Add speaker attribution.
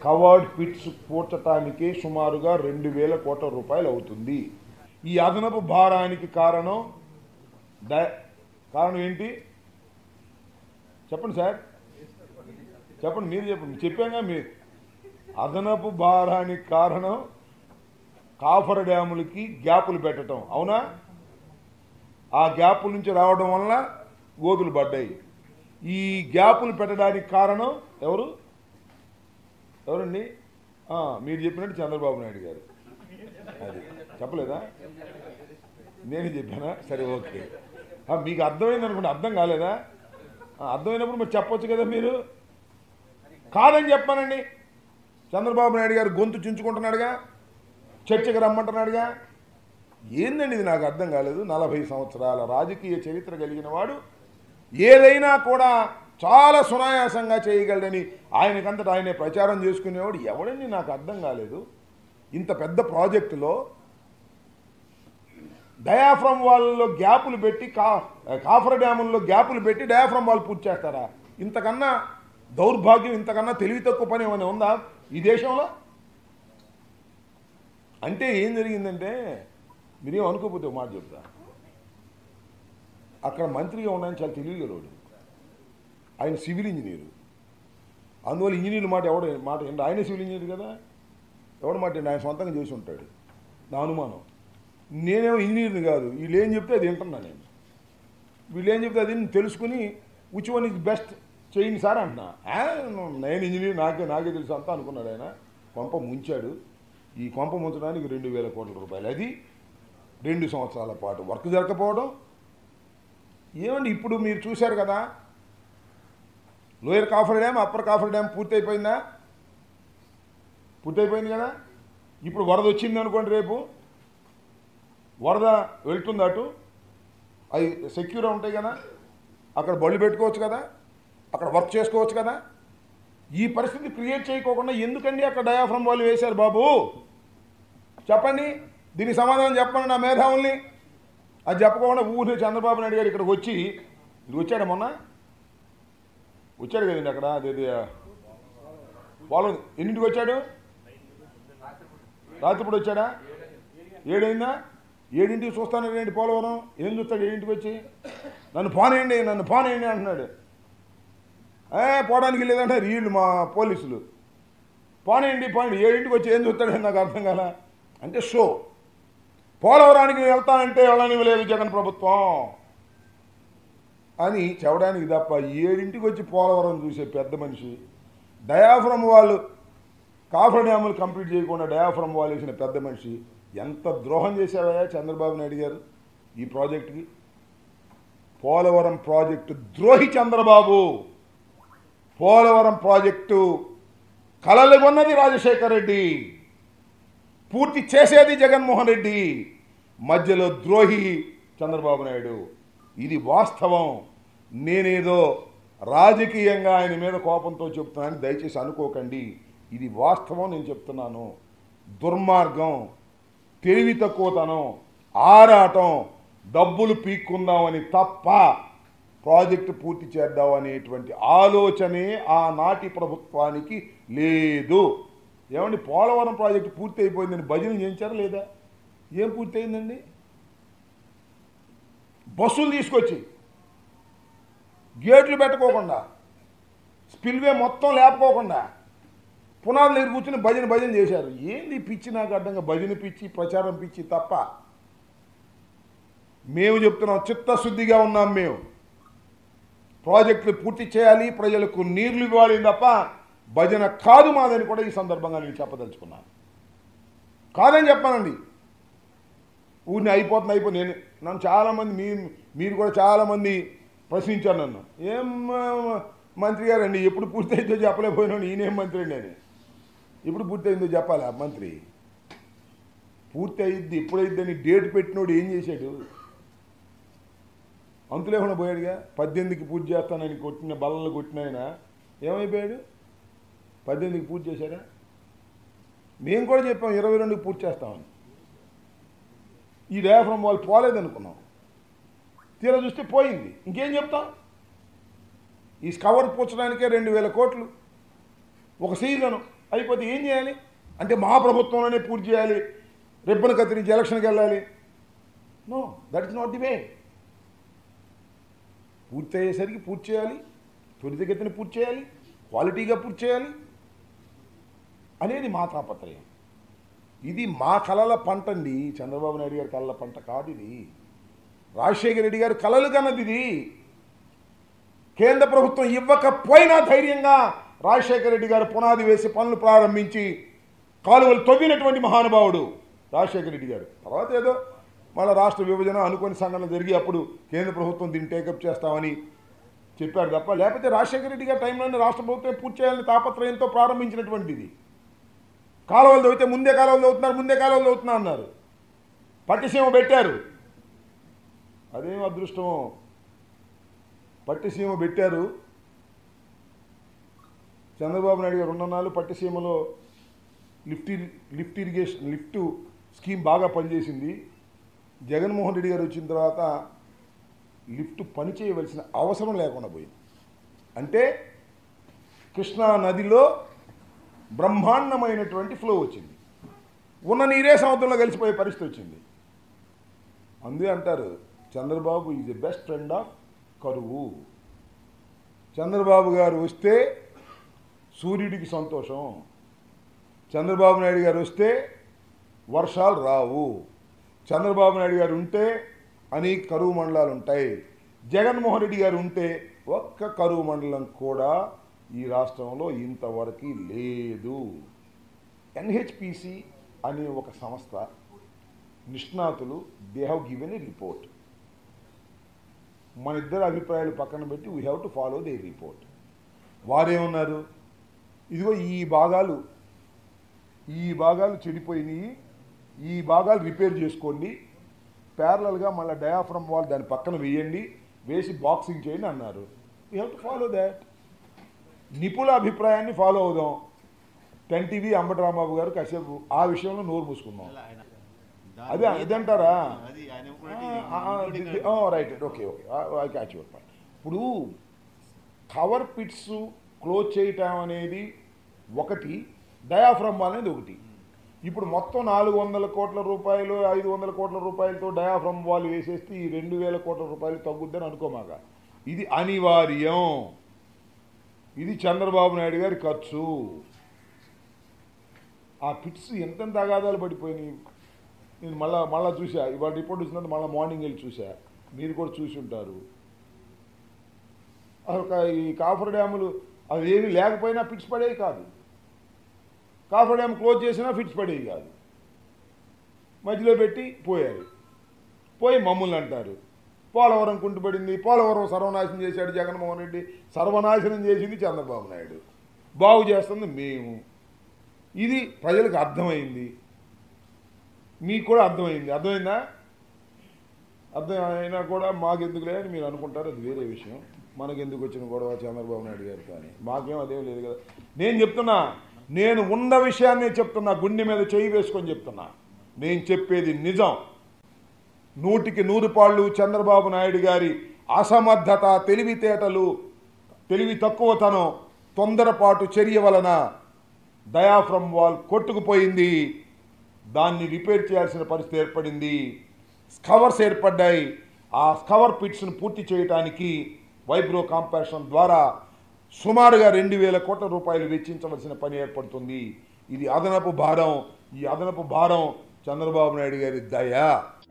Speaker 1: Covered pits పూడ్చటానికే సుమారుగా రెండు వేల కోట్ల రూపాయలు అవుతుంది ఈ అదనపు భారానికి కారణం డ- కారణం ఏంటి చెప్పండి సార్ చెప్పండి మీరు చెప్పండి చెప్పాగా మీ అదనపు భారానికి కారణం కాఫర్ డ్యాములకి గ్యాపులు పెట్టడం అవునా ఆ గ్యాపుల నుంచి రావడం వలన గోతులు పడ్డాయి ఈ గ్యాపులు పెట్టడానికి కారణం ఎవరు ఎవరండి ఆ, మీరు చెప్పినట్టు చంద్రబాబు నాయుడు గారు అది చెప్పలేదా నేను చెప్పానా సరే ఓకే ఆ, మీకు అర్థమైంది అనుకోండి అర్థం కాలేదా ఆ, అర్థమైనప్పుడు మరి చెప్పొచ్చు కదా మీరు కాదని చెప్పానండి చంద్రబాబు నాయుడు గారు గొంతు చించుకుంటున్నాడుగా చర్చకు రమ్మంటున్నాడుగా ఏందండి ఇది నాకు అర్థం కాలేదు నలభై సంవత్సరాల రాజకీయ చరిత్ర కలిగిన వాడు ఏదైనా కూడా చాలా సునాయాసంగా చేయగలడని ఆయనకంతటా ఆయనే ప్రచారం చేసుకునేవాడు ఎవడండి నాకు అర్థం కాలేదు ఇంత పెద్ద ప్రాజెక్టులో డయాఫ్రమ్ వాళ్ళలో గ్యాపులు పెట్టి కా కాఫర్ డ్యాముల్లో గ్యాపులు పెట్టి డయాఫ్రమ్ వాళ్ళు పూర్తి చేస్తారా ఇంతకన్నా దౌర్భాగ్యం ఇంతకన్నా తెలివి తక్కువ పని ఏమైనా ఉందా ఈ దేశంలో అంటే ఏం జరిగిందంటే మీరేం అనుకోకపోతే ఒక మాట చెప్తా అక్కడ మంత్రిగా ఉన్నాయని చాలా తెలియగలవాడు ఆయన సివిల్ ఇంజనీరు అందువల్ల ఇంజనీర్ మాట ఎవడు మాట ఏంటి ఆయనే సివిల్ ఇంజనీర్ కదా ఎవడు మాట ఏంటి? ఆయన సొంతంగా చేసి ఉంటాడు నా అనుమానం నేనేమో ఇంజనీర్ని కాదు వీళ్ళు ఏం చెప్తే అది వింటున్నా నేను వీళ్ళు ఏం చెప్తే అది తెలుసుకుని విచ్ వన్ ఇస్ బెస్ట్ చేయండి సార్ అంటున్నా "ఆ, నేను ఇంజనీర్ నాకే నాకే తెలుసు అంతా అనుకున్నాడు ఆయన కొంప ముంచాడు ఈ కొంప ముంచడానికి రెండు వేల కోట్ల రూపాయలు అది రెండు సంవత్సరాల పాటు వర్క్ జరగకపోవడం ఏమండి ఇప్పుడు మీరు చూశారు కదా lower coffer dam upper coffer dam పూర్తయిపోయిందా పూర్తయిపోయింది కదా ఇప్పుడు వరద వచ్చింది అనుకోండి రేపు వరద వెళ్తుంది అటు అవి సెక్యూర్ ఉంటాయి కదా అక్కడ బళ్ళు పెట్టుకోవచ్చు కదా అక్కడ వర్క్ చేసుకోవచ్చు కదా ఈ పరిస్థితి క్రియేట్ చేయకోకుండా ఎందుకండి అక్కడ డయాఫ్రమ్ వాళ్ళు వేశారు బాబు చెప్పండి దీనికి సమాధానం చెప్పండి నా మేధావుల్ని అది చెప్పకుండా ఊరిని చంద్రబాబు నాయుడు గారు ఇక్కడికి వచ్చి ఇది వచ్చాడు మొన్న వచ్చాడు కదండి అక్కడ అదేది వాళ్ళు ఎన్నింటికి వచ్చాడు రాత్రిపూట వచ్చాడా ఏడైందా ఏడింటికి చూస్తాను ఏంటి పోలవరం ఏం చూస్తాడు ఏడింటికి వచ్చి నన్ను పోనేయండి నన్ను పోనేయండి అంటున్నాడు ఏ పోవడానికి లేదంటే వీళ్ళు మా పోలీసులు పోనేయండి పోయండి ఏడింటికి వచ్చి ఏం చూస్తాడని నాకు అర్థం కాల అంటే షో పోలవరానికి వెళ్తానంటే వెళ్ళనివి లేదు జగన్ ప్రభుత్వం అని చెప్పడానికి తప్ప ఏడింటికి వచ్చి పోలవరం చూసే పెద్ద మనిషి డయాఫ్రమ్ వాళ్ళు కాఫర్ డ్యాములు కంప్లీట్ చేయకుండా డయాఫ్రమ్ వాళ్ళు వేసిన పెద్ద మనిషి ఎంత ద్రోహం చేశావయ్యా చంద్రబాబు నాయుడు గారు ఈ ప్రాజెక్టుకి పోలవరం ప్రాజెక్టు ద్రోహి చంద్రబాబు పోలవరం ప్రాజెక్టు కలలుగొన్నది రాజశేఖర్ రెడ్డి పూర్తి చేసేది జగన్మోహన్ రెడ్డి మధ్యలో ద్రోహి చంద్రబాబు నాయుడు ఇది వాస్తవం నేనేదో రాజకీయంగా ఆయన మీద కోపంతో చెప్తున్నాను దయచేసి అనుకోకండి ఇది వాస్తవం నేను చెప్తున్నాను దుర్మార్గం తెలివి తక్కువతనం ఆరాటం డబ్బులు పీక్కుందామని తప్ప ప్రాజెక్టు పూర్తి చేద్దాం అనేటువంటి ఆలోచనే ఆనాటి ప్రభుత్వానికి లేదు ఏమండి పోలవరం ప్రాజెక్టు పూర్తి అయిపోయిందని భజనలు చేయించారా లేదా ఏం పూర్తి అయిందండి బస్సులు తీసుకొచ్చి గేట్లు పెట్టుకోకుండా స్పిల్వే మొత్తం లేపుకోకుండా పునాదులు దగ్గర కూర్చుని భజన భజన చేశారు ఏంది ఈ పిచ్చి నాకు అర్థంగా భజన పిచ్చి ప్రచారం పిచ్చి తప్ప మేము చెప్తున్నాం చిత్తశుద్ధిగా ఉన్నాం మేము ప్రాజెక్టులు పూర్తి చేయాలి ప్రజలకు నీళ్లు ఇవ్వాలి తప్ప భజన కాదు మాదని కూడా ఈ సందర్భంగా నేను చెప్పదలుచుకున్నాను కాదని చెప్పానండి ఊరిని అయిపోతుంది అయిపోతుంది నేను నన్ను చాలామంది మీ మీరు కూడా చాలామంది ప్రశ్నించారు నన్ను ఏం ఆ, మంత్రి గారండి ఎప్పుడు పూర్తయిందో చెప్పలేకపోయినాను ఈయనేం మంత్రి అండి అని ఇప్పుడు పూర్తయిందో చెప్పాలి ఆ మంత్రి పూర్తి అయ్యిద్ది ఎప్పుడు అయ్యిద్దని డేట్ పెట్టినోడు ఏం చేశాడు అంతులేకుండా పోయాడుగా పద్దెనిమిదికి పూజ చేస్తానని కొట్టిన బల్లలు కొట్టిన ఆయన ఏమైపోయాడు పద్దెనిమిదికి పూజ చేశాడా మేము కూడా చెప్పాం ఇరవై రెండుకి పూర్తి చేస్తామని ఈ డయాఫ్రమ్ వాళ్ళు పోలేదనుకున్నాం తీరా చూస్తే పోయింది ఇంకేం చెప్తాం ఈ కవర్ పూచడానికే రెండు వేల కోట్లు ఒక సీజను అయిపోతే ఏం చేయాలి అంటే మా ప్రభుత్వంలోనే పూర్తి చేయాలి రిబ్బన్ కత్తిరించి ఎలక్షన్కి వెళ్ళాలి no that is not the way పూర్తి అయ్యేసరికి పూర్తి చేయాలి త్వరితగతిని పూర్తి చేయాలి క్వాలిటీగా పూర్తి చేయాలి అనేది మా తాపత్రయం ఇది మా కళల పంట అండి చంద్రబాబు నాయుడు గారి కళల పంట కాదు ఇది రాజశేఖర రెడ్డి గారు కళలు కన్నది ఇది కేంద్ర ప్రభుత్వం ఇవ్వకపోయినా ధైర్యంగా రాజశేఖర రెడ్డి గారు పునాది వేసి పనులు ప్రారంభించి కాలువలు తవ్వినటువంటి మహానుభావుడు రాజశేఖర రెడ్డి గారు తర్వాత ఏదో మళ్ళీ రాష్ట్ర విభజన అనుకోని సంఘటన జరిగి అప్పుడు కేంద్ర ప్రభుత్వం దీన్ని టేకప్ చేస్తామని చెప్పారు తప్ప లేకపోతే రాజశేఖర రెడ్డి గారి టైంలోనే రాష్ట్ర ప్రభుత్వం పూర్తి చేయాలని తాపత్రయంతో ప్రారంభించినటువంటిది కాలువలు తవ్వితే ముందే కాలువలు తవ్వుతున్నారు ముందే కాలువలు తవ్వుతున్నా అన్నారు పట్టిసీమ పెట్టారు అదేం అదృష్టమో పట్టిసీమ పెట్టారు చంద్రబాబు నాయుడు గారు ఉన్న నాళ్ళు పట్టిసీమలో లిఫ్ట్ ఇరి- లిఫ్ట్ ఇరిగేషన్ లిఫ్ట్ స్కీమ్ బాగా పనిచేసింది జగన్మోహన్ రెడ్డి గారు వచ్చిన తర్వాత లిఫ్ట్ పని చేయవలసిన అవసరం లేకుండా పోయింది అంటే కృష్ణా నదిలో బ్రహ్మాండమైనటువంటి ఫ్లో వచ్చింది ఉన్న నీరే సముద్రంలో కలిసిపోయే పరిస్థితి వచ్చింది అందే అంటారు Chandrababu is the best friend of కరువు చంద్రబాబు గారు వస్తే సూర్యుడికి సంతోషం చంద్రబాబు నాయుడు గారు వస్తే వర్షాలు రావు చంద్రబాబు నాయుడు గారు ఉంటే అనేక కరువు మండలాలు ఉంటాయి జగన్మోహన్ రెడ్డి గారు ఉంటే ఒక్క కరువు మండలం కూడా ఈ రాష్ట్రంలో ఇంతవరకు లేదు ఎన్హెచ్పిసి అనే ఒక సంస్థ నిష్ణాతులు they have given a report మన ఇద్దరు అభిప్రాయాలు పక్కన పెట్టి we have to follow the report వారేమన్నారు ఇదిగో ఈ భాగాలు ఈ భాగాలు చెడిపోయినాయి ఈ భాగాలు రిపేర్ చేసుకోండి ప్యారలల్గా మళ్ళీ డయాఫ్రమ్ వాల్ దాని పక్కన వేయండి వేసి బాక్సింగ్ చేయండి అన్నారు we have to follow that నిపుణుల అభిప్రాయాన్ని ఫాలో అవుదాం టెన్ టీవీ అంబటరాంబాబు గారు కాసేపు ఆ విషయంలో నోరు మూసుకుందాం అదే ఇదంటారా
Speaker 2: అది ఆయన ఇంకోటి
Speaker 1: right okay okay I catch your point ఇప్పుడు కవర్ పిట్స్ క్లోజ్ చేయటం అనేది ఒకటి డయాఫ్రమ్ అనేది ఒకటి ఇప్పుడు మొత్తం నాలుగు వందల కోట్ల రూపాయలు ఐదు వందల కోట్ల రూపాయలతో డయాఫ్రమ్ వాల్ వేసేస్తే ఈ రెండు వేల కోట్ల రూపాయలు తగ్గుద్దని అనుకోమాక ఇది అనివార్యం ఇది చంద్రబాబు నాయుడు గారి ఖర్చు ఆ పిట్స్ ఎంతెంత అగాధాలు పడిపోయినాయి నేను మళ్ళా మళ్ళా చూసా ఇవాళ రిపోర్ట్ వచ్చినంత మళ్ళీ మార్నింగ్ వెళ్ళి చూసా మీరు కూడా చూసి ఉంటారు అసలు ఈ కాఫర్ డ్యాములు అవి ఏమీ లేకపోయినా ఫిట్స్ పడేవి కాదు కాఫర్ డ్యామ్ క్లోజ్ చేసినా ఫిట్స్ పడేవి కాదు మధ్యలో పెట్టి పోయారు పోయి మమ్మల్ని అంటారు పోలవరం కుంటుపడింది పోలవరం సర్వనాశనం చేశాడు జగన్మోహన్ రెడ్డి సర్వనాశనం చేసింది చంద్రబాబు నాయుడు బాగు చేస్తుంది మేము ఇది ప్రజలకు అర్థమైంది మీకు కూడా అర్థమైంది అర్థమైందా అర్థం అయినా కూడా మాకెందుకులే అని మీరు అనుకుంటారు అది వేరే విషయం మనకెందుకు వచ్చిన గొడవ చంద్రబాబు నాయుడు గారు కానీ మాకేం అదేం లేదు కదా నేను చెప్తున్నా నేను ఉన్న విషయాన్నే చెప్తున్నా గుండె మీద చేయి వేసుకొని చెప్తున్నా నేను చెప్పేది నిజం నూటికి నూరు పాళ్ళు చంద్రబాబు నాయుడు గారి అసమర్థత తెలివితేటలు తెలివి తక్కువతనం తొందరపాటు చర్య వలన డయాఫ్రమ్ వాల్ కొట్టుకుపోయింది దాన్ని రిపేర్ చేయాల్సిన పరిస్థితి ఏర్పడింది స్కవర్స్ ఏర్పడ్డాయి ఆ స్కవర్ పిట్స్ను పూర్తి చేయడానికి వైబ్రో కాంపాషన్ ద్వారా సుమారుగా రెండు వేల కోట్ల రూపాయలు వెచ్చించవలసిన పని ఏర్పడుతుంది ఇది అదనపు భారం ఈ అదనపు భారం చంద్రబాబు నాయుడు గారి దయ